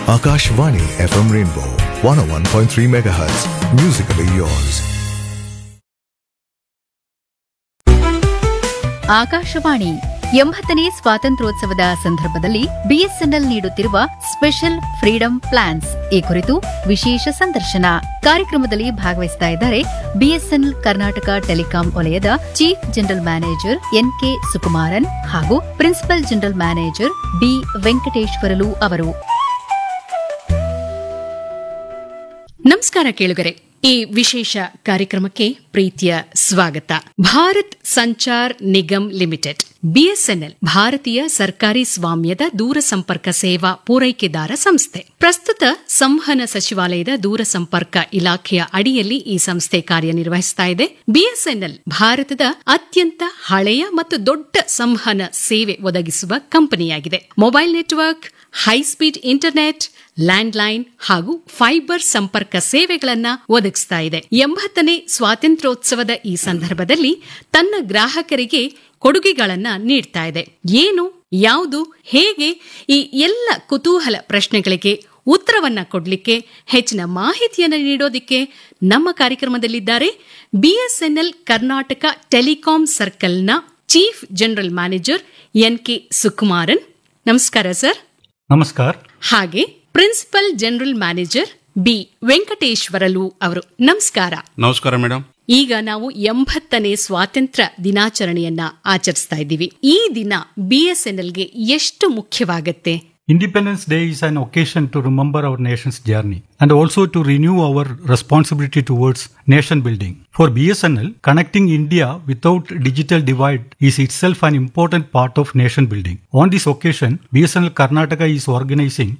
Akashvani FM Rainbow 101.3 MHz. Musically yours. Akashvani ಎಂಬತ್ತನೇ ಸ್ವಾತಂತ್ರ್ಯೋತ್ಸವದ ಸಂದರ್ಭದಲ್ಲಿ BSNL ನೀಡುತ್ತಿರುವ ಸ್ಪೆಷಲ್ ಫ್ರೀಡಂ ಪ್ಲಾನ್ಸ್ ಈ ಕುರಿತು ವಿಶೇಷ ಸಂದರ್ಶನ ಕಾರ್ಯಕ್ರಮದಲ್ಲಿ ಭಾಗವಹಿಸ್ತಾ ಇದ್ದಾರೆ ಬಿಎಸ್ಎನ್ಎಲ್ ಕರ್ನಾಟಕ ಟೆಲಿಕಾಂ ವಲಯದ chief general manager N K Sukumaran ಹಾಗೂ principal general manager B Venkateshwarlu ಅವರು ನಮಸ್ಕಾರ ಕೇಳುಗರೆ ಈ ವಿಶೇಷ ಕಾರ್ಯಕ್ರಮಕ್ಕೆ ಪ್ರೀತಿಯ ಸ್ವಾಗತ ಭಾರತ್ ಸಂಚಾರ್ ನಿಗಮ್ ಲಿಮಿಟೆಡ್ ಬಿಎಸ್ಎನ್ಎಲ್ ಭಾರತೀಯ ಸರ್ಕಾರಿ ಸ್ವಾಮ್ಯದ ದೂರಸಂಪರ್ಕ ಸೇವಾ ಪೂರೈಕೆದಾರ ಸಂಸ್ಥೆ ಪ್ರಸ್ತುತ ಸಂವಹನ ಸಚಿವಾಲಯದ ದೂರಸಂಪರ್ಕ ಇಲಾಖೆಯ ಅಡಿಯಲ್ಲಿ ಈ ಸಂಸ್ಥೆ ಕಾರ್ಯನಿರ್ವಹಿಸ್ತಾ ಇದೆ ಬಿಎಸ್ಎನ್ಎಲ್ ಭಾರತದ ಅತ್ಯಂತ ಹಳೆಯ ಮತ್ತು ದೊಡ್ಡ ಸಂವಹನ ಸೇವೆ ಒದಗಿಸುವ ಕಂಪನಿಯಾಗಿದೆ mobile network high speed internet landline ಹಾಗೂ ಫೈಬರ್ ಸಂಪರ್ಕ ಸೇವೆಗಳನ್ನ ಒದಗಿಸ್ತಾ ಇದೆ ಎಂಬತ್ತನೇ ಸ್ವಾತಂತ್ರ್ಯೋತ್ಸವದ ಈ ಸಂದರ್ಭದಲ್ಲಿ ತನ್ನ ಗ್ರಾಹಕರಿಗೆ ಕೊಡುಗೆಗಳನ್ನ ನೀಡ್ತಾ ಇದೆ ಏನು ಯಾವುದು ಹೇಗೆ ಈ ಎಲ್ಲ ಕುತೂಹಲ ಪ್ರಶ್ನೆಗಳಿಗೆ ಉತ್ತರವನ್ನ ಕೊಡ್ಲಿಕ್ಕೆ ಹೆಚ್ಚಿನ ಮಾಹಿತಿಯನ್ನು ನೀಡೋದಿಕ್ಕೆ ನಮ್ಮ ಕಾರ್ಯಕ್ರಮದಲ್ಲಿದ್ದಾರೆ ಬಿಎಸ್ಎನ್ಎಲ್ ಕರ್ನಾಟಕ ಟೆಲಿಕಾಂ ಸರ್ಕಲ್ನ chief general manager N K Sukumaran ನಮಸ್ಕಾರ ಸರ್ ನಮಸ್ಕಾರ ಹಾಗೆ principal general manager B Venkateshwarlu ಅವರು ನಮಸ್ಕಾರ ನಮಸ್ಕಾರ ಮೇಡಮ್ ಈಗ ನಾವು ಎಂಬತ್ತನೇ ಸ್ವಾತಂತ್ರ್ಯ ದಿನಾಚರಣೆಯನ್ನ ಆಚರಿಸ್ತಾ ಇದ್ದೀವಿ ಈ ದಿನ ಬಿಎಸ್ಎನ್ಎಲ್ಗೆ ಎಷ್ಟು ಮುಖ್ಯವಾಗತ್ತೆ Independence Day is an occasion to remember our nation's journey and also to renew our responsibility towards nation building. For BSNL, connecting India without digital divide is itself an important part of nation building. On this occasion, BSNL Karnataka is organizing